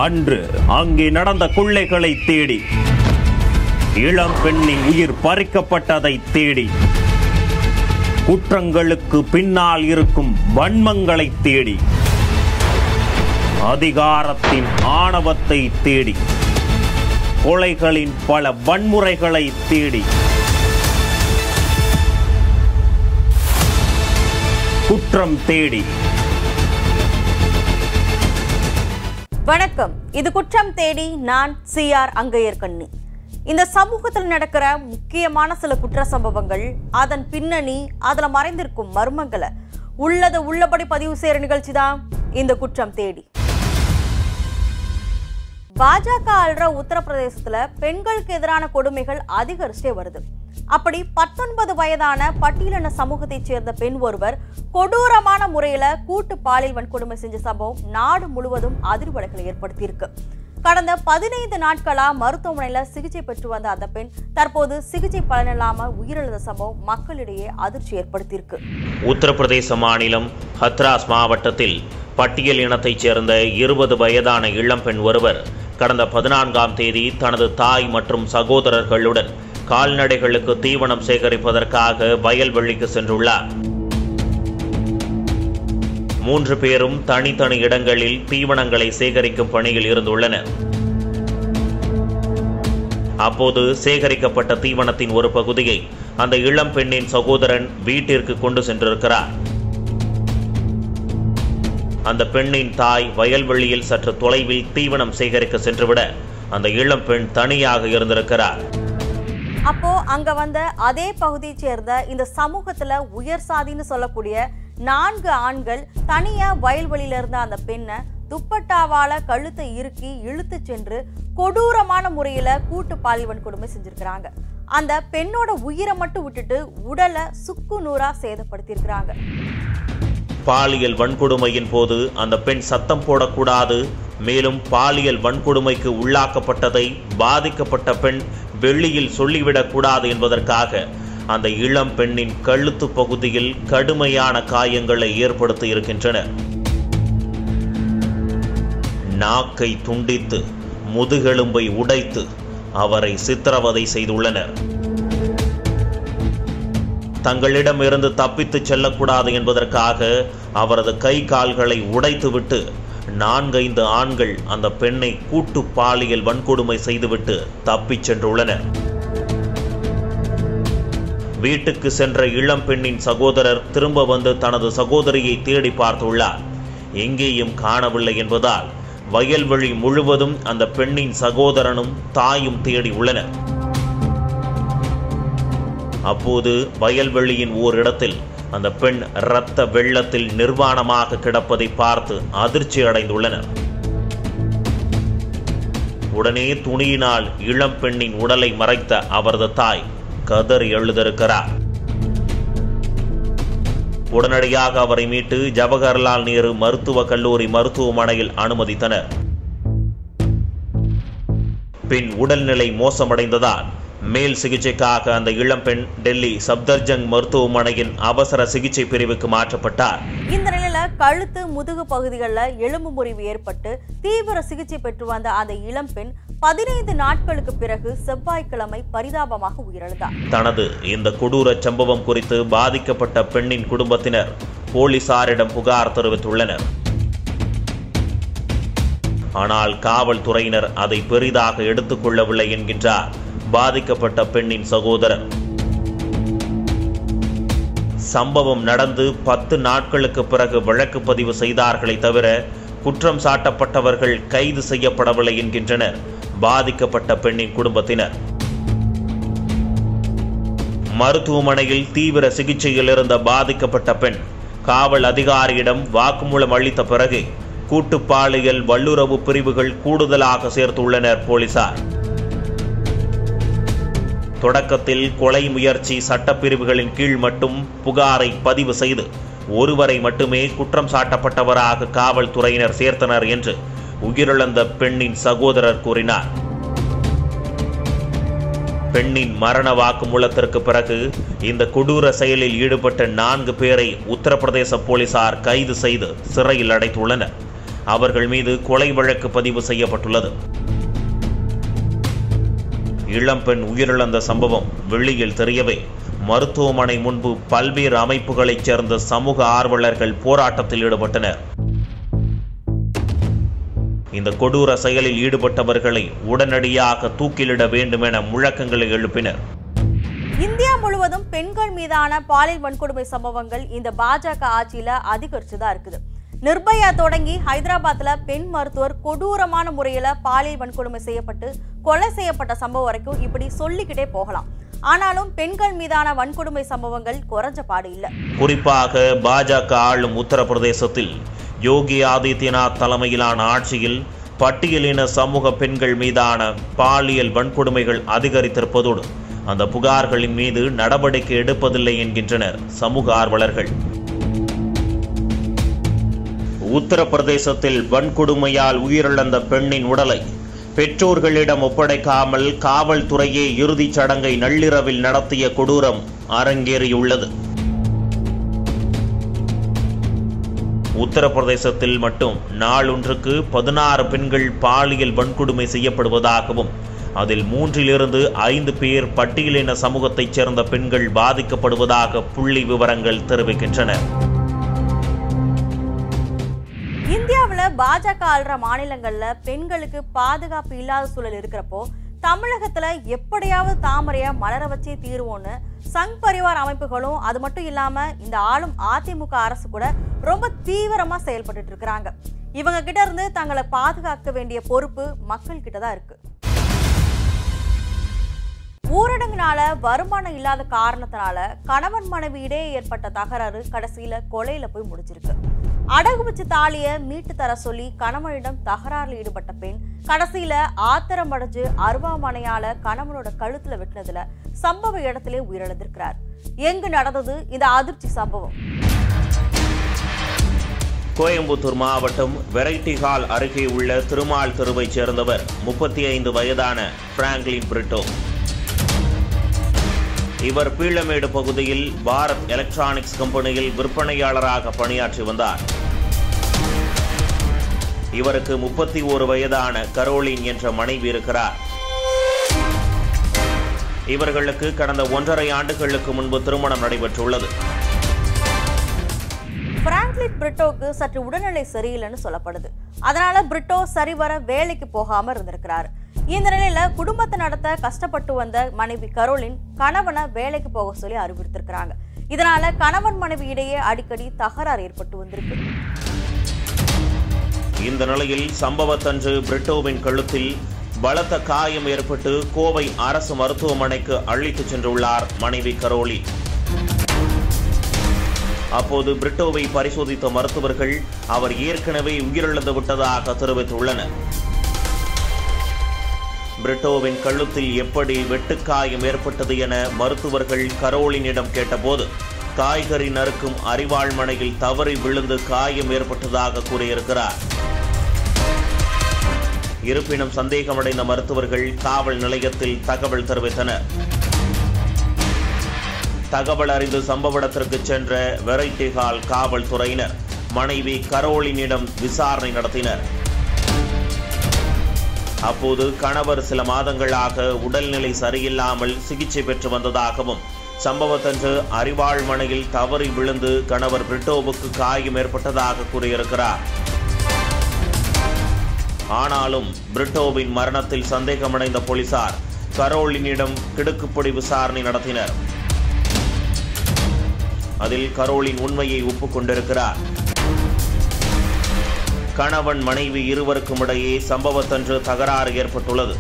அன்று அங்கே நடந்த கொள்ளைகளை தேடி இளம் பெண்ணின் உயிர் பறிக்கப்பட்டதை தேடி குற்றங்களுக்கு பின்னால் இருக்கும் வன்மங்களை தேடி அதிகாரத்தின் ஆணவத்தை தேடி கொலைகளின் பல வன்முறைகளை தேடி குற்றம் தேடி வணக்கம் இது குற்றம் தேடி நான் சிஆர் அங்கையர் கண்ணு இந்த சமூகத்தில் நடக்கிற முக்கியமான சில குற்ற சம்பவங்கள் அதன் பின்னணி அதுல மறைந்திருக்கும் மர்மங்களை உள்ளதை உள்ளபடி பதிவு செய்யற நிகழ்ச்சி தான் இந்த குற்றம் தேடி பாஜக ஆள்ற உத்தரப்பிரதேசத்துல பெண்களுக்கு எதிரான கொடுமைகள் அதிகரிச்சே வருது அப்படி பத்தொன்பது வயதான பட்டியலின சமூகத்தைச் சேர்ந்த பெண் ஒருவர் கொடூரமான முறையில கூட்டு பாலியல் வன்கொடுமை செஞ்ச சம்பவம் நாடு முழுவதும் அதிர்வலைகளை ஏற்படுத்தியிருக்கு கடந்த பதினைந்து நாட்களா மருத்துவமனையில சிகிச்சை பெற்று வந்த அந்த பெண் தற்போது சிகிச்சை பலனில்லாம உயிரிழந்த சம்பவம் மக்களிடையே அதிர்ச்சி ஏற்படுத்தியிருக்கு உத்தரப்பிரதேச மாநிலம் ஹத்ராஸ் மாவட்டத்தில் பட்டியல் இனத்தைச் சேர்ந்த இருபது வயதான இளம்பெண் ஒருவர் கடந்த பதினான்காம் தேதி தனது தாய் மற்றும் சகோதரர்களுடன் கால்நடைகளுக்கு தீவனம் சேகரிப்பதற்காக வயல்வெளிக்கு சென்றுள்ளார் மூன்று பேரும் தனித்தனி இடங்களில் தீவனங்களை சேகரிக்கும் பணியில் இருந்துள்ளனர் அப்போது சேகரிக்கப்பட்ட தீவனத்தின் ஒரு பகுதியை அந்த இளம் பெண்ணின் சகோதரன் வீட்டிற்கு கொண்டு சென்றிருக்கிறார் அந்த பெண்ணின் தாய் வயல்வெளியில் சற்று தொலைவில் தீவனம் சேகரிக்க சென்றுவிட அந்த இளம் பெண் தனியாக இருந்திருக்கிறார் அப்போ அங்க வந்த அதே பகுதியைச் சேர்ந்த இந்த சமூகத்துல உயர் சாதின்னு சொல்லக்கூடிய நான்கு ஆண்கள் தனியா வயல்வெளியில இருந்த அந்த பெண்ணை துப்பட்டாவால கழுத்தை இறுக்கி இழுத்து சென்று கொடூரமான முறையில கூட்டு பாலியல் கொடுமை செஞ்சிருக்கிறாங்க அந்த பெண்ணோட உயிரை மட்டும் விட்டுட்டு உடலை சுக்கு நூறா சேதப்படுத்தியிருக்கிறாங்க பாலியல் வன்கொடுமையின் போது அந்த பெண் சத்தம் போடக்கூடாது மேலும் பாலியல் வன்கொடுமைக்கு உள்ளாக்கப்பட்டதை பாதிக்கப்பட்ட பெண் வெளியில் சொல்லிவிடக்கூடாது என்பதற்காக அந்த இளம் பெண்ணின் கழுத்து பகுதியில் கடுமையான காயங்களை ஏற்படுத்தி இருக்கின்றனர் நாக்கை துண்டித்து முதுகெலும்பை உடைத்து அவரை சித்திரவதை செய்துள்ளனர் தங்களிடமிருந்து தப்பித்துச் செல்லக்கூடாது என்பதற்காக அவரது கை கால்களை உடைத்துவிட்டு நான்கைந்து ஆண்கள் அந்த பெண்ணை கூட்டு பாலியல் வன்கொடுமை செய்துவிட்டு தப்பிச் சென்றுள்ளனர் வீட்டுக்கு சென்ற இளம் பெண்ணின் சகோதரர் திரும்ப வந்து தனது சகோதரியை தேடி பார்த்துள்ளார் எங்கேயும் காணவில்லை என்பதால் வயல்வெளி முழுவதும் அந்த பெண்ணின் சகோதரனும் தாயும் தேடி உள்ளனர் அப்போது வயல்வெளியின் ஓரிடத்தில் அந்த பெண் இரத்த வெள்ளத்தில் நிர்வாணமாக கிடப்பதை பார்த்து அதிர்ச்சி அடைந்துள்ளனர் உடனே துணியினால் இளம் பெண்ணின் உடலை மறைத்த அவரது தாய் கதறி எழுதிருக்கிறார் உடனடியாக அவரை மீட்டு ஜவஹர்லால் நேரு மருத்துவக் கல்லூரி மருத்துவமனையில் அனுமதித்தனர் பின் உடல்நிலை மோசமடைந்ததால் மேல் சிகிச்சைக்காக அந்த இளம்பெண் டெல்லி சப்தர்ஜங் மருத்துவமனையின் அவசர சிகிச்சை பிரிவுக்கு மாற்றப்பட்டார் இந்த நிலையில கழுத்து முதுகு பகுதிகளில் எலும்பு முறிவு ஏற்பட்டு தீவிர சிகிச்சை பெற்று வந்த அந்த இளம்பெண் பதினைந்து நாட்களுக்கு பிறகு செவ்வாய்க்கிழமை பரிதாபமாக உயிரிழந்தார் தனது இந்த கொடூர சம்பவம் குறித்து பாதிக்கப்பட்ட பெண்ணின் குடும்பத்தினர் போலீசாரிடம் புகார் தெரிவித்துள்ளனர் ஆனால் காவல்துறையினர் அதை பெரிதாக எடுத்துக்கொள்ளவில்லை என்கின்றார் பாதிக்கப்பட்ட பெண்ணின் சகோதரர் சம்பவம் நடந்து பத்து நாட்களுக்கு பிறகு வழக்கு பதிவு செய்தார்களே தவிர குற்றம் சாட்டப்பட்டவர்கள் கைது செய்யப்படவில்லை என்கின்றனர் பாதிக்கப்பட்ட பெண்ணின் குடும்பத்தினர் மருத்துவமனையில் தீவிர சிகிச்சையில் இருந்த பாதிக்கப்பட்ட பெண் காவல் அதிகாரியிடம் வாக்குமூலம் அளித்த பிறகு கூட்டு பாலியல் வல்லுறவு பிரிவுகள் கூடுதலாக சேர்த்துள்ளனர் போலீசார் தொடக்கத்தில் கொலை முயற்சி சட்டப்பிரிவுகளின் கீழ் மட்டும் புகாரை பதிவு செய்து ஒருவரை மட்டுமே குற்றம் சாட்டப்பட்டவராக காவல்துறையினர் சேர்த்தனர் என்று உயிரிழந்த பெண்ணின் சகோதரர் கூறினார் பெண்ணின் மரண வாக்குமூலத்திற்கு பிறகு இந்த கொடூர செயலில் ஈடுபட்ட நான்கு பேரை உத்தரப்பிரதேச போலீசார் கைது செய்து சிறையில் அடைத்துள்ளனர் அவர்கள் மீது கொலை வழக்கு பதிவு செய்யப்பட்டுள்ளது இளம்பெண் உயிரிழந்த சம்பவம் வெளியில் தெரியவே மருத்துவமனை முன்பு பல்வேறு அமைப்புகளைச் சேர்ந்த சமூக ஆர்வலர்கள் போராட்டத்தில் ஈடுபட்டனர் இந்த கொடூர செயலில் ஈடுபட்டவர்களை உடனடியாக தூக்கிலிட வேண்டும் என முழக்கங்களை எழுப்பினர் இந்தியா முழுவதும் பெண்கள் மீதான பாலியல் வன்கொடுமை சம்பவங்கள் இந்த பாஜக ஆட்சியில அதிகரிச்சு தான் இருக்குது நிர்பயா தொடங்கி ஹைதராபாத்ல பெண் மருத்துவர் கொடூரமான முறையில பாலியல் வன்கொடுமை செய்யப்பட்டு கொலை செய்யப்பட்ட சம்பவம் வரைக்கும் இப்படி சொல்லிக்கிட்டே போகலாம் ஆனாலும் பெண்கள் மீதான வன்கொடுமை சம்பவங்கள் குறைஞ்ச பாடு இல்ல குறிப்பாக பாஜக ஆளும் உத்தரப்பிரதேசத்தில் யோகி ஆதித்யநாத் தலைமையிலான ஆட்சியில் பட்டியலின சமூக பெண்கள் மீதான பாலியல் வன்கொடுமைகள் அதிகரித்திருப்பதோடு அந்த புகார்களின் மீது நடவடிக்கை எடுப்பதில்லை என்கின்றனர் சமூக ஆர்வலர்கள் உத்தரப்பிரதேசத்தில் வன்கொடுமையால் உயிரிழந்த பெண்ணின் உடலை பெற்றோர்களிடம் ஒப்படைக்காமல் காவல்துறையே இறுதிச் சடங்கை நள்ளிரவில் நடத்திய கொடூரம் அரங்கேறியுள்ளது உத்தரப்பிரதேசத்தில் மட்டும் நாளொன்றுக்கு பதினாறு பெண்கள் பாலியல் வன்கொடுமை செய்யப்படுவதாகவும் அதில் மூன்றிலிருந்து ஐந்து பேர் பட்டியலின சமூகத்தைச் சேர்ந்த பெண்கள் பாதிக்கப்படுவதாக புள்ளி விவரங்கள் தெரிவிக்கின்றன இந்தியாவுல பாஜக ஆள்ற மாநிலங்கள்ல பெண்களுக்கு பாதுகாப்பு இல்லாத சூழல் இருக்கிறப்போ தமிழகத்துல எப்படியாவது தாமரையா மலர வச்சே தீருவோன்னு சங் பரிவார் அமைப்புகளும் அது மட்டும் இல்லாம இந்த ஆளும் அதிமுக அரசு கூட ரொம்ப தீவிரமா செயல்பட்டு இருக்கிறாங்க இவங்க கிட்ட இருந்து தங்களை பாதுகாக்க வேண்டிய பொறுப்பு மக்கள் கிட்ட தான் இருக்கு ஊரடங்குனால வருமானம் இல்லாத காரணத்தினால கணவன் மனைவி இடையே ஏற்பட்ட தகராறு கடைசியில கொலையில போய் முடிஞ்சிருக்கு அடகு வச்சு தாலிய மீட்டு தர சொல்லி கணவனிடம் தகராறுல ஈடுபட்ட பெண் கடைசியில ஆத்திரம் அடைஞ்சு அருவாமனையால கணவனோட கழுத்துல வெட்டினதுல சம்பவ இடத்திலே உயிரிழந்திருக்கிறார் எங்கு நடந்தது இந்த அதிர்ச்சி சம்பவம் கோயம்புத்தூர் மாவட்டம் வெரைட்டி ஹால் அருகே உள்ள திருமால் தெருவைச் சேர்ந்தவர் முப்பத்தி ஐந்து வயதான பிராங்க்லின் பிரிட்டோ இவர் பீளமேடு பகுதியில் பாரத் எலக்ட்ரானிக்ஸ் கம்பெனியில் விற்பனையாளராக பணியாற்றி வந்தார் இவருக்கு முப்பத்தி ஒரு வயதான கரோலின் என்ற மனைவி இருக்கிறார் இவர்களுக்கு கடந்த ஒன்றரை ஆண்டுகளுக்கு முன்பு திருமணம் நடைபெற்றுள்ளது பிராங்க்லின் பிரிட்டோக்கு சற்று உடல்நிலை சரியில்லைன்னு சொல்லப்படுது அதனால பிரிட்டோ சரிவர வேலைக்கு போகாம இருந்திருக்கிறார் இந்த நிலையில குடும்பத்தை நடத்த கஷ்டப்பட்டு வந்த மனைவி கரோலின் கணவனை வேலைக்கு போக சொல்லி அறிவுறுத்திருக்கிறாங்க இதனால கணவன் மனைவி இடையே அடிக்கடி தகராறு ஏற்பட்டு வந்திருக்கு இந்த நிலையில் சம்பவத்தன்று பிரிட்டோவின் கழுத்தில் பலத்த காயம் ஏற்பட்டு கோவை அரசு மருத்துவமனைக்கு அழைத்துச் சென்றுள்ளார் மனைவி கரோலி அப்போது பிரிட்டோவை பரிசோதித்த மருத்துவர்கள் அவர் ஏற்கனவே உயிரிழந்து விட்டதாக தெரிவித்துள்ளனர் பிரிட்டோவின் கழுத்தில் எப்படி வெட்டுக்காயம் ஏற்பட்டது என மருத்துவர்கள் கரோலினிடம் கேட்டபோது காய்கறி நறுக்கும் அரிவாள்மனையில் தவறி விழுந்து காயம் ஏற்பட்டதாக கூறியிருக்கிறார் இருப்பினும் சந்தேகமடைந்த மருத்துவர்கள் காவல் நிலையத்தில் தகவல் தெரிவித்தனர் தகவல் அறிந்து சம்பவ இடத்திற்கு சென்ற வெரைட்டி ஹால் காவல்துறையினர் மனைவி கரோலினிடம் விசாரணை நடத்தினர் அப்போது கணவர் சில மாதங்களாக உடல்நிலை சரியில்லாமல் சிகிச்சை பெற்று வந்ததாகவும் சம்பவத்தன்று அரிவாள்மனையில் தவறி விழுந்து கணவர் பிரிட்டோவுக்கு காயம் ஏற்பட்டதாக கூறியிருக்கிறார் ஆனாலும் பிரிட்டோவின் மரணத்தில் சந்தேகமடைந்த போலீசார் கரோலினிடம் கிடுக்குப்பிடி விசாரணை நடத்தினர் அதில் கரோலின் உண்மையை ஒப்புக்கொண்டிருக்கிறார் கணவன் மனைவி இருவருக்கும் இடையே சம்பவத்தன்று தகராறு ஏற்பட்டுள்ளது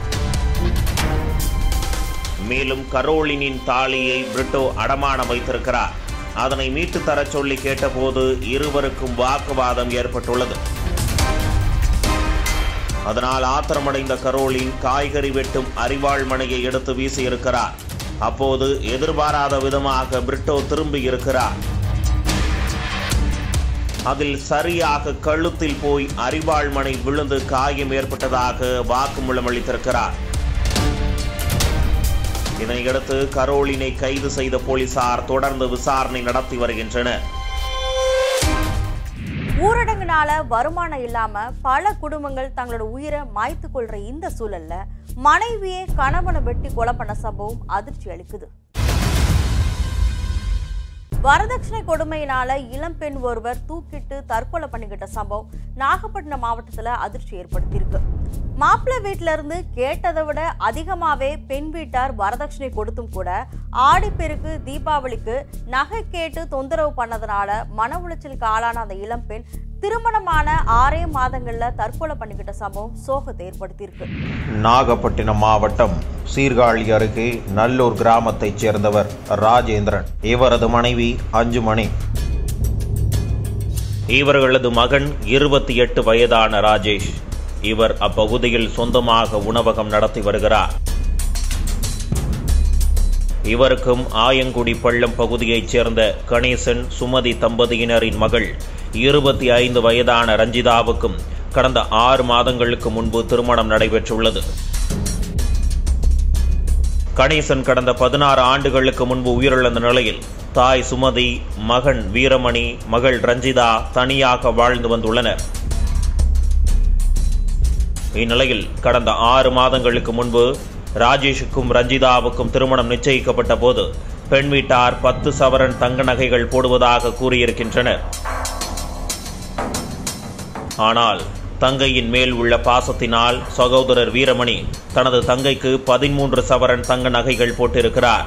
மேலும் கரோலினின் தாலியை பிரிட்டோ அடமானம் வைத்திருக்கிறார் அதனை மீட்டு தரச் சொல்லி கேட்டபோது இருவருக்கும் வாக்குவாதம் ஏற்பட்டுள்ளது அதனால் ஆத்திரமடைந்த கரோலின் காய்கறி வெட்டும் அரிவாள் மனையை எடுத்து வீசியிருக்கிறார் அப்போது எதிர்பாராத விதமாக பிரிட்டோ திரும்பி இருக்கிறார் அதில் சரியாக கழுத்தில் போய் அரிவாள்மனை விழுந்து காயம் ஏற்பட்டதாக வாக்குமூலம் அளித்திருக்கிறார் இதனையடுத்து கரோலினை கைது செய்த போலீசார் தொடர்ந்து விசாரணை நடத்தி வருகின்றனர் ஊரடங்குனால வருமானம் இல்லாம பல குடும்பங்கள் தங்களோட உயிரை மாய்த்து கொள்ற இந்த சூழல்ல மனைவியே கணவனை வெட்டி கொலை பண்ண சம்பவம் அதிர்ச்சி அளிக்குது வரதட்சணை கொடுமையினால இளம்பெண் ஒருவர் தூக்கிட்டு தற்கொலை பண்ணிக்கிட்ட சம்பவம் நாகப்பட்டினம் மாவட்டத்துல அதிர்ச்சி ஏற்படுத்தியிருக்கு மாப்பிள்ளை வீட்ல இருந்து கேட்டதை விட அதிகமாவே பெண் வீட்டார் வரதட்சணை கொடுத்தும் கூட ஆடிப்பெருக்கு தீபாவளிக்கு நகை கேட்டு தொந்தரவு பண்ணதுனால மன உளைச்சலுக்கு ஆளான அந்த இளம்பெண் திருமணமான ஆறே மாதங்கள்ல தற்கொலை பண்ணிக்கிட்ட சம்பவம் சோகத்தை ஏற்படுத்தியிருக்கு நாகப்பட்டினம் மாவட்டம் சீர்காழி அருகே நல்லூர் கிராமத்தைச் சேர்ந்தவர் ராஜேந்திரன் இவரது மனைவி அஞ்சுமணி இவர்களது மகன் இருபத்தி எட்டு வயதான ராஜேஷ் இவர் அப்பகுதியில் சொந்தமாக உணவகம் நடத்தி வருகிறார் இவருக்கும் ஆயங்குடி பள்ளம் பகுதியைச் சேர்ந்த கணேசன் சுமதி தம்பதியினரின் மகள் இருபத்தி ஐந்து வயதான ரஞ்சிதாவுக்கும் கடந்த ஆறு மாதங்களுக்கு முன்பு திருமணம் நடைபெற்றுள்ளது கணேசன் கடந்த பதினாறு ஆண்டுகளுக்கு முன்பு உயிரிழந்த நிலையில் தாய் சுமதி மகன் வீரமணி மகள் ரஞ்சிதா தனியாக வாழ்ந்து வந்துள்ளனர் இந்நிலையில் கடந்த ஆறு மாதங்களுக்கு முன்பு ராஜேஷுக்கும் ரஞ்சிதாவுக்கும் திருமணம் நிச்சயிக்கப்பட்ட போது பெண் வீட்டார் பத்து சவரன் தங்க நகைகள் போடுவதாக கூறியிருக்கின்றனர் ஆனால் தங்கையின் மேல் உள்ள பாசத்தினால் சகோதரர் வீரமணி தனது தங்கைக்கு பதிமூன்று சவரன் தங்க நகைகள் போட்டிருக்கிறார்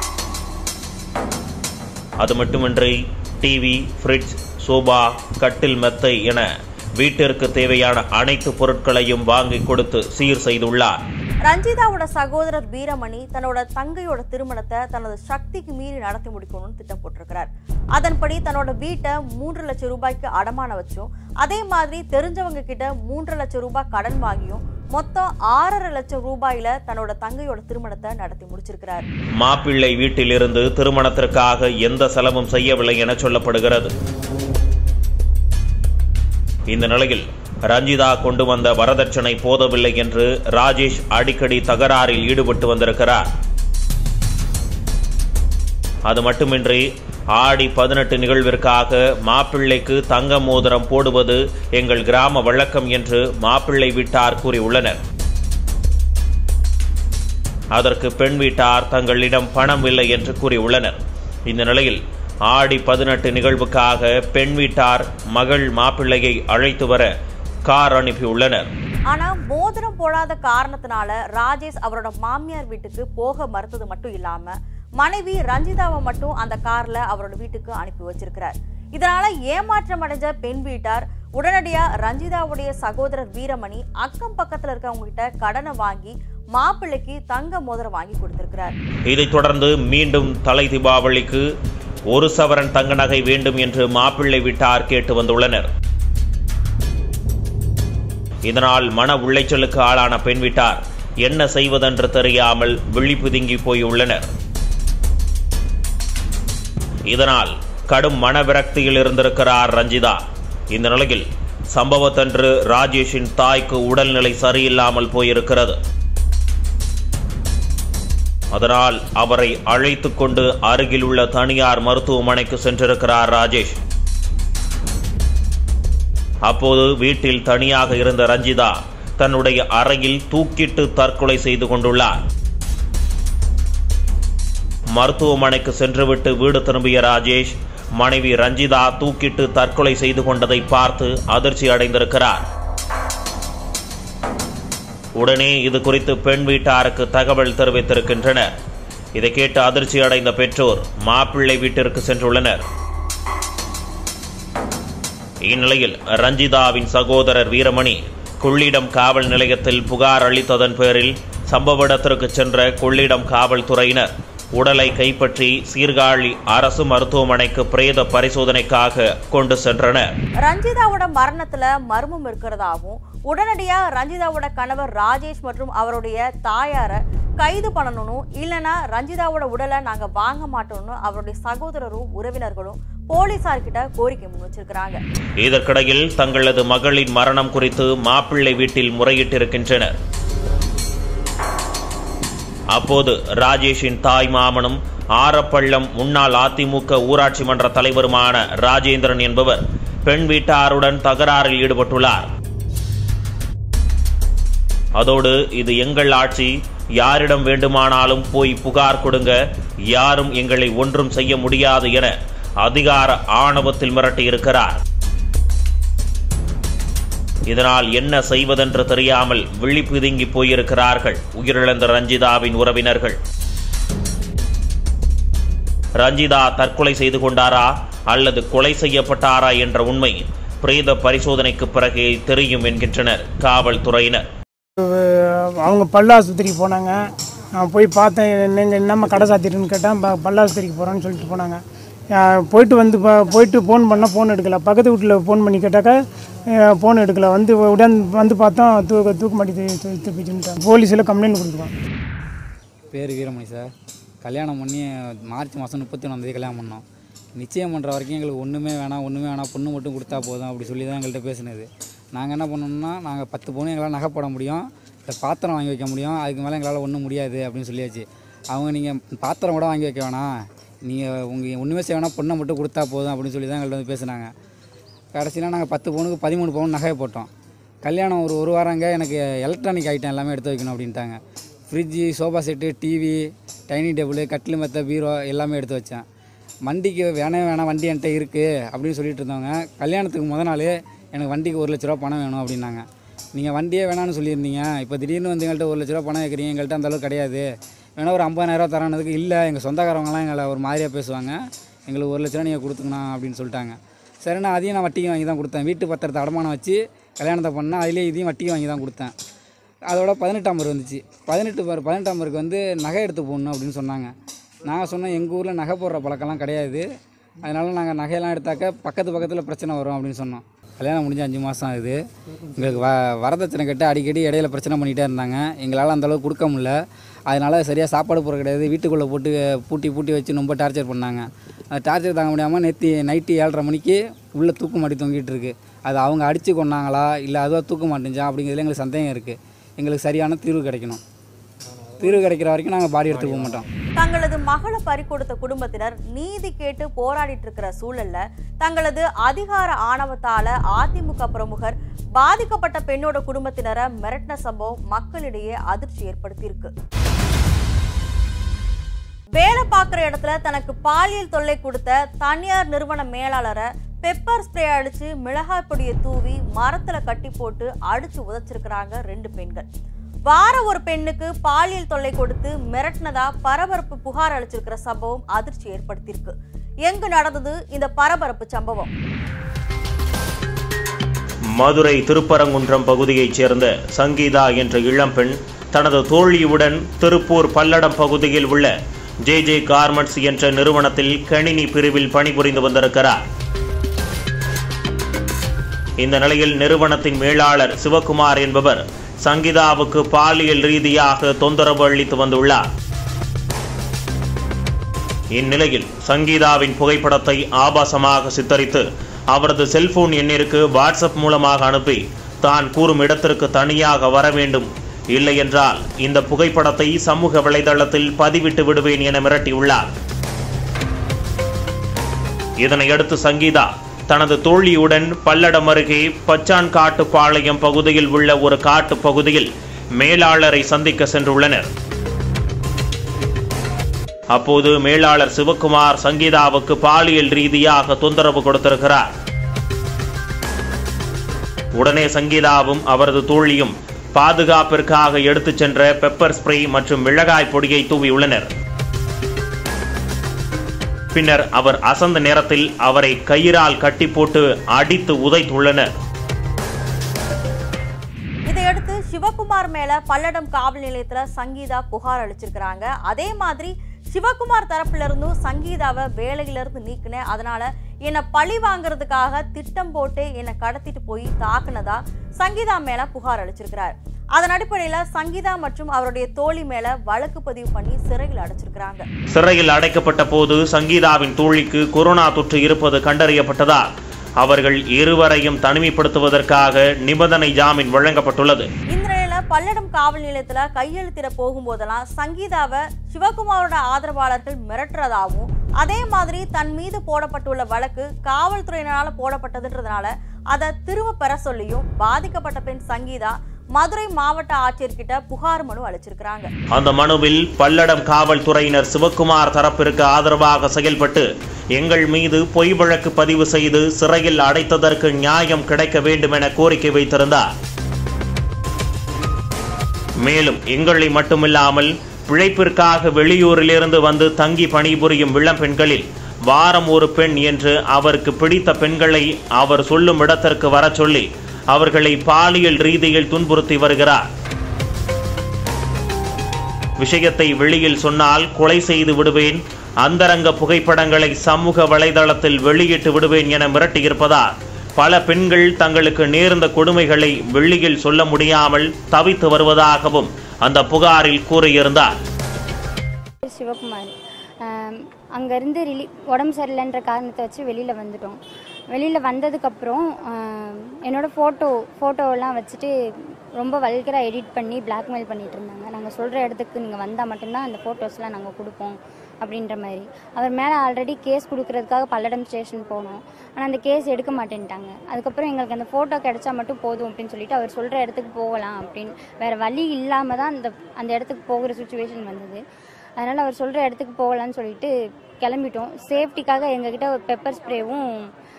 அது மட்டுமின்றி டிவி ஃப்ரிட்ஜ் சோபா கட்டில் மெத்தை என வீட்டிற்கு தேவையான அனைத்து பொருட்களையும் வாங்கி கொடுத்து சீர் செய்துள்ளார் ரஞ்சிதாவோட சகோதரர் வீரமணி தன்னோட தங்கையோட திருமணத்தை தனது சக்திக்கு மீறி நடத்தி முடிக்கணும்னு திட்டம் போட்டிருக்கிறார் அதன்படி தன்னோட வீட்டை மூன்று லட்சம் ரூபாய்க்கு அடமான வச்சும் அதே மாதிரி தெரிஞ்சவங்க கிட்ட மூன்று லட்சம் ரூபாய் கடன் வாங்கியும் மொத்தம் ஆறரை லட்சம் ரூபாயில தன்னோட தங்கையோட திருமணத்தை நடத்தி முடிச்சிருக்கிறார் மாப்பிள்ளை வீட்டிலிருந்து திருமணத்திற்காக எந்த செலவும் செய்யவில்லை என சொல்லப்படுகிறது இந்த நிலையில் ரஞ்சிதா கொண்டு வந்த வரதட்சணை போதவில்லை என்று ராஜேஷ் அடிக்கடி தகராறில் ஈடுபட்டு வந்திருக்கிறார் அது மட்டுமின்றி ஆடி பதினெட்டு நிகழ்விற்காக மாப்பிள்ளைக்கு தங்க மோதிரம் போடுவது எங்கள் கிராம வழக்கம் என்று மாப்பிள்ளை வீட்டார் கூறியுள்ளனர் அதற்கு பெண் வீட்டார் தங்களிடம் பணம் இல்லை என்று கூறியுள்ளனர் இந்த நிலையில் ஆடி பதினெட்டு நிகழ்வுக்காக பெண் வீட்டார் மகள் மாப்பிள்ளையை அழைத்து வர கார் அனுப்பியுள்ளனர் ஆனா மோதிரம் போடாத காரணத்தினால ராஜேஷ் அவரோட மாமியார் வீட்டுக்கு போக மறுத்தது மட்டும் இல்லாம மனைவி ரஞ்சிதாவை மட்டும் அந்த கார்ல அவரோட வீட்டுக்கு அனுப்பி வச்சிருக்கிறார் இதனால ஏமாற்றம் அடைஞ்ச பெண் வீட்டார் உடனடியா ரஞ்சிதாவுடைய சகோதரர் வீரமணி அக்கம் பக்கத்துல இருக்கவங்க கிட்ட கடனை வாங்கி மாப்பிள்ளைக்கு தங்க மோதிரம் வாங்கி கொடுத்திருக்கிறார் இதைத் தொடர்ந்து மீண்டும் தலை தீபாவளிக்கு ஒரு சவரன் தங்க நகை வேண்டும் என்று மாப்பிள்ளை வீட்டார் கேட்டு வந்துள்ளனர் இதனால் மன உளைச்சலுக்கு ஆளான பெண் வீட்டார் என்ன செய்வதென்று தெரியாமல் விழிப்புதுங்கி போயுள்ளனர் இதனால் கடும் மன விரக்தியில் இருந்திருக்கிறார் ரஞ்சிதா இந்த நிலையில் சம்பவத்தன்று ராஜேஷின் தாய்க்கு உடல்நிலை சரியில்லாமல் போயிருக்கிறது அதனால் அவரை அழைத்து கொண்டு அருகில் உள்ள தனியார் மருத்துவமனைக்கு சென்றிருக்கிறார் ராஜேஷ் அப்போது வீட்டில் தனியாக இருந்த ரஞ்சிதா தன்னுடைய அறையில் தூக்கிட்டு தற்கொலை செய்து கொண்டுள்ளார் மருத்துவமனைக்கு சென்றுவிட்டு வீடு திரும்பிய ராஜேஷ் மனைவி ரஞ்சிதா தூக்கிட்டு தற்கொலை செய்து கொண்டதை பார்த்து அதிர்ச்சி அடைந்திருக்கிறார் உடனே இது குறித்து பெண் வீட்டாருக்கு தகவல் தெரிவித்திருக்கின்றனர் இதை கேட்டு அதிர்ச்சி அடைந்த பெற்றோர் மாப்பிள்ளை வீட்டிற்கு சென்றுள்ளனர் இந்நிலையில் ரஞ்சிதாவின் சகோதரர் வீரமணி கொள்ளிடம் காவல் நிலையத்தில் புகார் அளித்ததன் பேரில் சம்பவ இடத்திற்கு சென்ற கொள்ளிடம் காவல்துறையினர் உடலை கைப்பற்றி சீர்காழி அரசு மருத்துவமனைக்கு பிரேத பரிசோதனைக்காக கொண்டு சென்றனர் ரஞ்சிதாவோட மரணத்துல மர்மம் இருக்கிறதாவும் உடனடியா ரஞ்சிதாவோட கணவர் ராஜேஷ் மற்றும் அவருடைய தாயார கைது பண்ணணும் இல்லைன்னா ரஞ்சிதாவோட உடலை நாங்க வாங்க மாட்டோம்னு அவருடைய சகோதரரும் உறவினர்களும் போலீசார்கிட்ட கோரிக்கை முன் வச்சிருக்கிறாங்க இதற்கிடையில் தங்களது மகளின் மரணம் குறித்து மாப்பிள்ளை வீட்டில் முறையிட்டிருக்கின்றனர் அப்போது ராஜேஷின் தாய் மாமனும் ஆரப்பள்ளம் முன்னாள் அதிமுக ஊராட்சி மன்ற தலைவருமான ராஜேந்திரன் என்பவர் பெண் வீட்டாருடன் தகராறில் ஈடுபட்டுள்ளார் அதோடு இது எங்கள் ஆட்சி யாரிடம் வேண்டுமானாலும் போய் புகார் கொடுங்க யாரும் எங்களை ஒன்றும் செய்ய முடியாது என அதிகார ஆணவத்தில் மிரட்டியிருக்கிறார் இதனால் என்ன செய்வதென்று தெரியாமல் விழிப்புதுங்கி போயிருக்கிறார்கள் உயிரிழந்த ரஞ்சிதாவின் உறவினர்கள் ரஞ்சிதா தற்கொலை செய்து கொண்டாரா அல்லது கொலை செய்யப்பட்டாரா என்ற உண்மை பிரேத பரிசோதனைக்கு பிறகே தெரியும் என்கின்றனர் காவல்துறையினர் அவங்க பல்லாஸ்பத்திரிக்கு போனாங்க நான் போய் பார்த்தேன் நீங்கள் என்னம்மா கடை சாத்திட்டுன்னு கேட்டேன் ப பல்லாஸ்பத்திரிக்கு போகிறேன்னு சொல்லிட்டு போனாங்க அஹ் போயிட்டு வந்து ப- போயிட்டு ஃபோன் பண்ணால் ஃபோன் எடுக்கல பக்கத்து வீட்டில் ஃபோன் பண்ணி கேட்டாக்கா ஃபோன் எடுக்கல வந்து உடன் வந்து பார்த்தோம் தூக்க தூக்கு மாட்டி தூக்கிச்சுட்டாங்க போலீஸில் கம்ப்ளைண்ட் கொடுத்துருக்கோம் பேர் வீரமணி சார் கல்யாணம் பண்ணி மார்ச் மாதம் முப்பத்தி ஒன்றாந்தேதி கல்யாணம் பண்ணோம் நிச்சயம் பண்ணுற வரைக்கும் எங்களுக்கு ஒன்றுமே வேணாம் ஒன்றுமே வேணாம் பொண்ணு மட்டும் கொடுத்தா போதும் அப்படி சொல்லி தான் எங்கள்கிட்ட பேசினது நாங்கள் என்ன பண்ணோம்னா நாங்கள் பத்து பவுன் எங்களால் நகை போட முடியும் இல்லை பாத்திரம் வாங்கி வைக்க முடியும் அதுக்கு மேலே எங்களால் ஒன்றும் முடியாது அப்படின்னு சொல்லியாச்சு அவங்க நீங்கள் பாத்திரம் கூட வாங்கி வைக்க வேணாம் நீங்கள் உங்கள் ஒன்றுமே செய்ய வேணாம் பொண்ணை மட்டும் கொடுத்தா போதும் அப்படின்னு சொல்லி தான் எங்கள்கிட்ட வந்து பேசினாங்க கடைசியில் நாங்கள் பத்து பவுனுக்கு பதிமூணு பவுன் நகையை போட்டோம் கல்யாணம் ஒரு ஒரு வாரங்க எனக்கு எலக்ட்ரானிக் ஐட்டம் எல்லாமே எடுத்து வைக்கணும் அப்படின்ட்டாங்க fridge sofa set TV dining table கட்டில் மெத்த பீரோ எல்லாமே எடுத்து வச்சேன் வண்டிக்கு வேணவே வேணாம் வண்டி என்கிட்ட இருக்குது அப்படின்னு சொல்லிட்டு இருந்தவங்க கல்யாணத்துக்கு முத நாள் எனக்கு வண்டிக்கு ஒரு லட்ச ரூபா பணம் வேணும் அப்படின்னாங்க நீங்கள் வண்டியே வேணாம்னு சொல்லியிருந்தீங்க இப்போ திடீர்னு வந்து எங்கள்கிட்ட ஒரு லட்ச ரூபா பணம் வைக்கிறீங்க எங்கள்கிட்ட அந்த அளவுக்கு கிடையாது வேணா ஒரு ஐம்பதாயிரரூவா தரானதுக்கு இல்லை எங்கள் சொந்தக்காரவங்களாம் எங்களை ஒரு மாதிரியாக பேசுவாங்க எங்களுக்கு ஒரு லட்ச ரூபா நீங்கள் கொடுத்துக்கணும் அப்படின்னு சொல்லிட்டாங்க சரி நான் அதையும் நான் வட்டிக்கு வாங்கி தான் கொடுத்தேன் வீட்டு பத்திரத்தை அடமானம் வச்சு கல்யாணத்தை பண்ணேன் அதிலே இதையும் வட்டிக்கு வாங்கி தான் கொடுத்தேன் அதோட பதினெட்டாம் பேர் வந்துச்சு பதினெட்டு பேர் பதினெட்டாம் பேருக்கு வந்து நகை எடுத்து போடணும் அப்படின்னு சொன்னாங்க நான் சொன்னேன் எங்கள் ஊரில் நகை போடுற பழக்கம்லாம் கிடையாது அதனால நாங்கள் நகையெல்லாம் எடுத்தாக்க பக்கத்து பக்கத்தில் பிரச்சனை வரும் அப்படின்னு சொன்னோம் கல்யாணம் முடிஞ்சு அஞ்சு மாதம் ஆகுது எங்களுக்கு வ வரதட்சணை கட்டு அடிக்கடி இடையில பிரச்சனை பண்ணிகிட்டே இருந்தாங்க எங்களால் அந்த அளவுக்கு கொடுக்க முடியல அதனால் சரியாக சாப்பாடு போகிற கிடையாது வீட்டுக்குள்ளே போட்டு பூட்டி பூட்டி வச்சு ரொம்ப டார்ச்சர் பண்ணாங்க அந்த டார்ச்சர் தாங்க முடியாமல் நேற்று நைட்டு ஏழரை மணிக்கு உள்ளே தூக்கு மாட்டி தொங்கிட்டு இருக்கு அது அவங்க அடித்து கொண்டாங்களா இல்லை அதுவாக தூக்க மாட்டேஞ்சா அப்படிங்கிறதுல எங்களுக்கு சந்தேகம் இருக்குது எங்களுக்கு சரியான தீர்வு கிடைக்கணும் தீர்வு கிடைக்கிற வரைக்கும் நாங்கள் பாடி எடுத்து போக மாட்டோம் தங்களது மகளை பறிகொடுத்த குடும்பத்தினர் நீதி கேட்டு போராடிட்டு இருக்கிற சூழல்ல தங்களது அதிகார ஆணவத்தால அதிமுக பிரமுகர் பாதிக்கப்பட்ட பெண்ணோட குடும்பத்தினரை மிரட்டின சம்பவம் மக்களிடையே அதிர்ச்சி ஏற்படுத்தியிருக்கு வேலை பார்க்குற இடத்துல தனக்கு பாலியல் தொல்லை கொடுத்த தனியார் நிறுவன மேலாளரை பெப்பர் ஸ்ப்ரே அடிச்சு மிளகாய் பொடியை தூவி மரத்துல கட்டி போட்டு அடிச்சு உதைச்சிருக்கிறாங்க ரெண்டு பெண்கள் வார ஒரு பெண்ணுக்கு பாலியல் தொல்லை கொடுத்து மிரட்டினதா பரபரப்பு புகார் அளிச்சிருக்கிற சம்பவம் அதிர்ச்சி ஏற்படுத்தியிருக்கு எங்கு நடந்தது இந்த பரபரப்பு சம்பவம் மதுரை திருப்பரங்குன்றம் பகுதியைச் சேர்ந்த சங்கீதா என்ற இளம்பெண் தனது தோழியுடன் திருப்பூர் பல்லடம் பகுதியில் உள்ள ஜே ஜே கார்மெண்ட்ஸ் என்ற நிறுவனத்தில் கணினி பிரிவில் பணிபுரிந்து வந்திருக்கிறார் இந்த நிலையில் நிறுவனத்தின் மேலாளர் சிவகுமார் என்பவர் சங்கீதாவுக்கு பாலியல் ரீதியாக தொந்தரவு அளித்து வந்துள்ளார் இந்நிலையில் சங்கீதாவின் புகைப்படத்தை ஆபாசமாக சித்தரித்து அவரது செல்போன் எண்ணிற்கு வாட்ஸ்அப் மூலமாக அனுப்பி தான் கூறும் இடத்திற்கு தனியாக வர வேண்டும் இல்லை என்றால் இந்த புகைப்படத்தை சமூக வலைதளத்தில் பதிவிட்டு விடுவேன் என மிரட்டியுள்ளார் இதனையடுத்து சங்கீதா தனது தோழியுடன் பல்லடம் அருகே பச்சான்காட்டு பாளையம் பகுதியில் உள்ள ஒரு காட்டு பகுதியில் மேலாளரை சந்திக்க சென்றுள்ளனர் அப்போது மேலாளர் சிவகுமார் சங்கீதாவுக்கு பாலியல் ரீதியாக தொந்தரவு கொடுத்திருக்கிறார் உடனே சங்கீதாவும் அவரது தோழியும் பாதுகாப்பிற்காக எடுத்துச் சென்ற பெப்பர் ஸ்ப்ரே மற்றும் மிளகாய் பொடியை தூவியுள்ளனர் பின்னர் அவர் அசந்த நேரத்தில் அவரை கயிறால் கட்டி போட்டு அடித்து உதைத்துள்ளனர் இதையடுத்து சிவகுமார் மேல பல்லடம் காவல் நிலையத்துல சங்கீதா புகார் அளிச்சிருக்கிறாங்க அதே மாதிரி சிவகுமார் தரப்புல இருந்தும் சங்கீதாவை வேலையில இருந்து நீக்கினேன் அதனால என்னை பழி வாங்குறதுக்காக திட்டம் போட்டு என்னை கடத்திட்டு போய் தாக்குனதா சங்கீதா மேல புகார் அளிச்சிருக்கிறார் அதன் அடிப்படையில சங்கீதா மற்றும் அவருடைய தோழி மேல வழக்கு பதிவு பண்ணி சிறையில் அடைச்சிருக்கிறாங்க சிறையில் அடைக்கப்பட்ட போது சங்கீதாவின் தோழிக்கு கொரோனா தொற்று இருப்பது கண்டறியப்பட்டதால் அவர்கள் இருவரையும் தனிமைப்படுத்துவதற்காக நிபந்தனை ஜாமீன் வழங்கப்பட்டுள்ளது இந்த நிலையில பல்லடம் காவல் நிலையத்துல கையெழுத்திட போகும்போதெல்லாம் சங்கீதாவை சிவகுமாரோட ஆதரவாளர்கள் மிரட்டுறதாகவும் அதே மாதிரி தன் மீது போடப்பட்டுள்ள வழக்கு காவல்துறையினரால போடப்பட்டதுன்றதுனால அதை திரும்ப பெற சொல்லியும் பாதிக்கப்பட்ட பெண் சங்கீதா மதுரை மாவட்ட ஆட்சியர்கிட்ட புகார் மனு அளிச்சிருக்கிறாங்க அந்த மனுவில் பல்லடம் காவல்துறையினர் சிவக்குமார் தரப்பிற்கு ஆதரவாக செயல்பட்டு எங்கள் மீது பொய் வழக்கு பதிவு செய்து சிறையில் அடைத்ததற்கு நியாயம் கிடைக்க வேண்டும் என கோரிக்கை வைத்திருந்தார் மேலும் எங்களை மட்டுமில்லாமல் பிழைப்பிற்காக வெளியூரிலிருந்து வந்து தங்கி பணிபுரியும் இளம்பெண்களில் வாரம் ஒரு பெண் என்று அவருக்கு பிடித்த பெண்களை அவர் சொல்லும் இடத்திற்கு வரச் சொல்லி அவர்களை பாலியல் ரீதியில் துன்புறுத்தி வருகிறார் விஷயத்தை வெளியில் சொன்னால் கொலை செய்து விடுவேன் அந்தரங்க புகைப்படங்களை சமூக வலைதளத்தில் வெளியிட்டு விடுவேன் என மிரட்டியிருப்பதால் பல பெண்கள் தங்களுக்கு நேர்ந்த கொடுமைகளை வெளியில் சொல்ல முடியாமல் தவித்து வருவதாகவும் அந்த புகாரில் கூறியிருந்தார் பேர் சிவகுமார் அங்கேருந்து ரிலீ உடம்பு சரியில்லைன்ற காரணத்தை வச்சு வெளியில் வந்துட்டோம் வெளியில் வந்ததுக்கப்புறம் என்னோடய ஃபோட்டோ ஃபோட்டோவெல்லாம் வச்சுட்டு ரொம்ப வல்கராக எடிட் பண்ணி பிளாக்மெயில் பண்ணிகிட்டு இருந்தாங்க நாங்கள் சொல்கிற இடத்துக்கு நீங்கள் வந்தால் மட்டும்தான் அந்த ஃபோட்டோஸ்லாம் நாங்கள் கொடுப்போம் அப்படின்ற மாதிரி அவர் மேலே ஆல்ரெடி கேஸ் கொடுக்கறதுக்காக பல்லடம் ஸ்டேஷன் போனோம் ஆனால் அந்த கேஸ் எடுக்க மாட்டேன்ட்டாங்க அதுக்கப்புறம் எங்களுக்கு அந்த ஃபோட்டோ கிடைச்சா மட்டும் போதும் அப்படின்னு சொல்லிட்டு அவர் சொல்கிற இடத்துக்கு போகலாம் அப்படின்னு வேறு வழி இல்லாமல் தான் அந்த அந்த இடத்துக்கு போகிற சுச்சுவேஷன் வந்தது அதனால் அவர் சொல்கிற இடத்துக்கு போகலான்னு சொல்லிட்டு கிளம்பிட்டோம் சேஃப்டிக்காக எங்ககிட்ட ஒரு பெப்பர் ஸ்ப்ரேவும்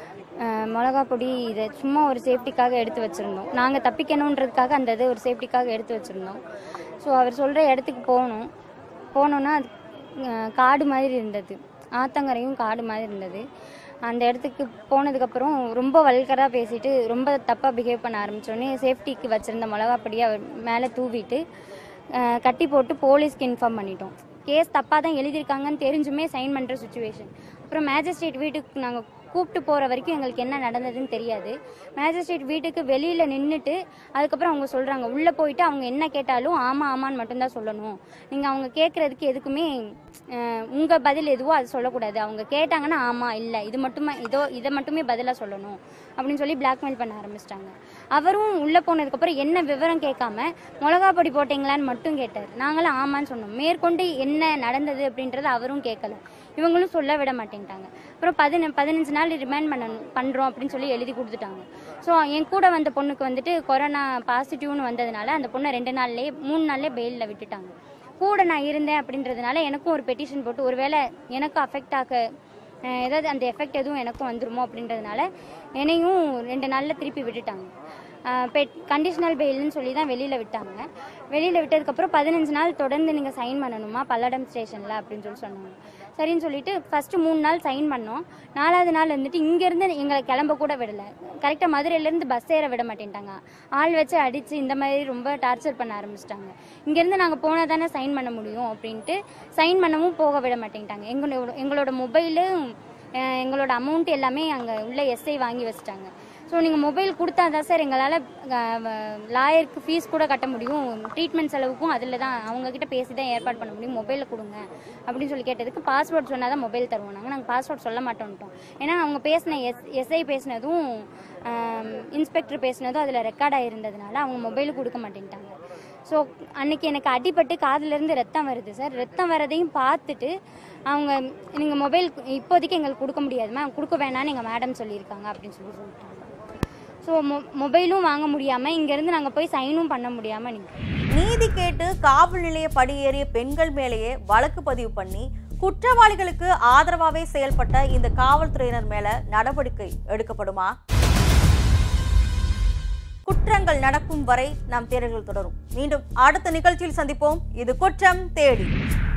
மிளகா பொடி இதை சும்மா ஒரு சேஃப்டிக்காக எடுத்து வச்சுருந்தோம் நாங்கள் தப்பிக்கணுன்றதுக்காக அந்த இது ஒரு சேஃப்டிக்காக எடுத்து வச்சுருந்தோம் ஸோ அவர் சொல்கிற இடத்துக்கு போகணும் போனோன்னா அது அஹ், காடு மாதிரி இருந்தது ஆத்தங்கரையும் காடு மாதிரி இருந்தது அந்த இடத்துக்கு போனதுக்கப்புறம் ரொம்ப வல்கராக பேசிட்டு ரொம்ப தப்பாக பிஹேவ் பண்ண ஆரம்பித்தோடனே சேஃப்டிக்கு வச்சுருந்த மிளகாப்பொடியை அவர் மேலே தூவிட்டு அஹ், கட்டி போட்டு போலீஸ்க்கு இன்ஃபார்ம் பண்ணிட்டோம் கேஸ் தப்பாக தான் எழுதியிருக்காங்கன்னு தெரிஞ்சுமே சைன் பண்ணுற சுச்சுவேஷன் அப்புறம் மேஜிஸ்ட்ரேட் வீட்டுக்கு நாங்கள் கூப்பிட்டு போகிற வரைக்கும் எங்களுக்கு என்ன நடந்ததுன்னு தெரியாது மேஜிஸ்ட்ரேட் வீட்டுக்கு வெளியில் நின்றுட்டு அதுக்கப்புறம் அவங்க சொல்கிறாங்க உள்ளே போயிட்டு அவங்க என்ன கேட்டாலும் ஆமாம் ஆமான்னு மட்டும்தான் சொல்லணும் நீங்கள் அவங்க கேட்குறதுக்கு எதுக்குமே உங்கள் பதில் எதுவோ அது சொல்லக்கூடாது அவங்க கேட்டாங்கன்னா ஆமாம் இல்லை இது மட்டுமே இதோ இதை மட்டுமே பதிலாக சொல்லணும் அப்படின்னு சொல்லி பிளாக்மெயில் பண்ண ஆரம்பிச்சிட்டாங்க அவரும் உள்ளே போனதுக்கப்புறம் என்ன விவரம் கேட்காம மிளகா பொடி போட்டீங்களான்னு மட்டும் கேட்டார் நாங்களும் ஆமான்னு சொன்னோம் மேற்கொண்டு என்ன நடந்தது அப்படின்றத அவரும் கேட்கல இவங்களும் சொல்ல விட மாட்டேங்கிட்டாங்க அப்புறம் பதின பதினஞ்சு நாள் ரிமைண்ட் பண்ண பண்ணுறோம் அப்படின்னு சொல்லி எழுதி கொடுத்துட்டாங்க ஸோ என் கூட வந்த பொண்ணுக்கு வந்துட்டு கொரோனா பாசிட்டிவ்னு வந்ததுனால அந்த பொண்ணை ரெண்டு நாள்லேயே மூணு நாள்லேயே பெயிலில் விட்டுட்டாங்க கூட நான் இருந்தேன் அப்படின்றதுனால எனக்கும் ஒரு பெட்டிஷன் போட்டு ஒருவேளை எனக்கும் அஃபெக்ட் ஆக அஹ், ஏதாவது அந்த எஃபெக்ட் எதுவும் எனக்கும் வந்துருமோ அப்படின்றதுனால என்னையும் ரெண்டு நாளில் திருப்பி விட்டுட்டாங்க பெட் கண்டிஷனல் பெயில்னு சொல்லி தான் வெளியில் விட்டாங்க வெளியில் விட்டதுக்கப்புறம் பதினஞ்சு நாள் தொடர்ந்து நீங்கள் சைன் பண்ணணுமா பல்லடம் ஸ்டேஷனில் அப்படின்னு சொல்லி சொன்னாங்க சரின்னு சொல்லிட்டு ஃபஸ்ட்டு மூணு நாள் சைன் பண்ணோம் நாலாவது நாள் வந்துட்டு இங்கேருந்து எங்களை கிளம்ப கூட விடலை கரெக்டாக மதுரையிலேருந்து பஸ் ஏற விட மாட்டேன்ட்டாங்க ஆள் வச்சு அடித்து இந்த மாதிரி ரொம்ப டார்ச்சர் பண்ண ஆரம்பிச்சிட்டாங்க இங்கேருந்து நாங்கள் போனால் தானே சைன் பண்ண முடியும் அப்படின்ட்டு சைன் பண்ணவும் போக விட மாட்டேங்கிட்டாங்க எங்களோட எங்களோட மொபைலு எங்களோட அமௌண்ட் எல்லாமே அங்கே உள்ள எஸ்ஐ வாங்கி வச்சுட்டாங்க ஸோ நீங்கள் மொபைல் கொடுத்தா தான் சார் எங்களால் லாயருக்கு ஃபீஸ் கூட கட்ட முடியும் ட்ரீட்மெண்ட் செலவுக்கும் அதில் தான் அவங்கக்கிட்ட பேசி தான் ஏற்பாடு பண்ண முடியும் மொபைலில் கொடுங்க அப்படின்னு சொல்லி கேட்டதுக்கு பாஸ்வேர்ட் சொன்னால் தான் மொபைல் தருவோம் நாங்கள் நாங்கள் பாஸ்வேர்ட் சொல்ல மாட்டோம்ட்டோம் ஏன்னா அவங்க பேசின எஸ் எஸ்ஐ பேசினதும் இன்ஸ்பெக்டர் பேசினதும் அதில் ரெக்கார்ட் ஆகிருந்ததுனால அவங்க மொபைல் கொடுக்க மாட்டேன்ட்டாங்க ஸோ அன்னைக்கு எனக்கு அடிபட்டு காதுலேருந்து ரத்தம் வருது சார் ரத்தம் வரதையும் பார்த்துட்டு அவங்க நீங்கள் மொபைல் இப்போதைக்கு எங்களுக்கு கொடுக்க முடியாதுமா கொடுக்க வேணாம்னு எங்கள் மேடம் சொல்லியிருக்காங்க அப்படின்னு சொல்லி சொல்லிட்டாங்க ஸோ மொ மொபைலும் வாங்க முடியாமல் இங்கேருந்து நாங்கள் போய் சைனும் பண்ண முடியாமல் நீங்கள் நீதி கேட்டு காவல் நிலைய படியேறிய பெண்கள் மேலேயே வழக்கு பதிவு பண்ணி குற்றவாளிகளுக்கு ஆதரவாகவே செயல்பட்ட இந்த காவல்துறையினர் மேல நடவடிக்கை எடுக்கப்படுமா குற்றங்கள் நடக்கும் வரை நம் தேடல்கள் தொடரும் மீண்டும் அடுத்த நிகழ்ச்சியில் சந்திப்போம் இது குற்றம் தேடி